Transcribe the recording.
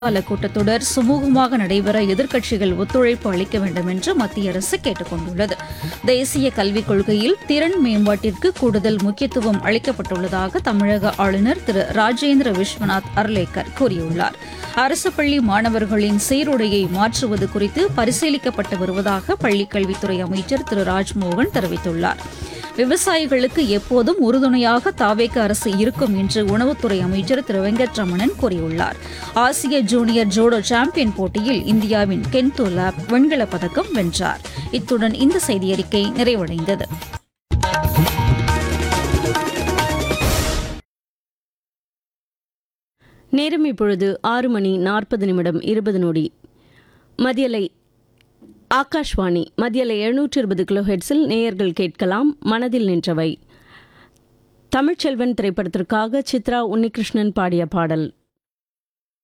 கால கூட்டத்தொடர் சுமூகமாக நடைபெற எதிர்க்கட்சிகள் ஒத்துழைப்பு அளிக்க வேண்டும் என்று மத்திய அரசு கேட்டுக் கொண்டுள்ளது தேசிய கல்விக் கொள்கையில் திறன் மேம்பாட்டிற்கு கூடுதல் முக்கியத்துவம் அளிக்கப்பட்டுள்ளதாக தமிழக ஆளுநர் திரு ராஜேந்திர விஸ்வநாத் அர்லேக்கர் கூறியுள்ளார் அரசு பள்ளி மாணவர்களின் சீருடையை மாற்றுவது குறித்து பரிசீலிக்கப்பட்டு வருவதாக பள்ளிக் கல்வித்துறை அமைச்சர் திரு ராஜ்மோகன் தெரிவித்துள்ளார் விவசாயிகளுக்கு எப்போதும் உறுதுணையாக தாவேக அரசு இருக்கும் என்று உணவுத்துறை அமைச்சர் திரு வெங்கட்ரமணன் கூறியுள்ளார் ஆசிய ஜூனியர் ஜோடோ சாம்பியன் போட்டியில் இந்தியாவின் கென்தோ லேப் வெண்கலப் பதக்கம் வென்றார் இத்துடன் இந்த செய்தியறிக்கை நிறைவடைந்தது நேரம் இப்பொழுது ஆறு மணி நாற்பது நிமிடம் இருபது நொடி மதியலை ஆகாஷ்வாணி மதியலை எழுநூற்று இருபது கிலோ ஹெட்ஸில் நேயர்கள் கேட்கலாம் மனதில் நின்றவை தமிழ்ச்செல்வன் திரைப்படத்திற்காக சித்ரா உன்னிகிருஷ்ணன் பாடிய பாடல்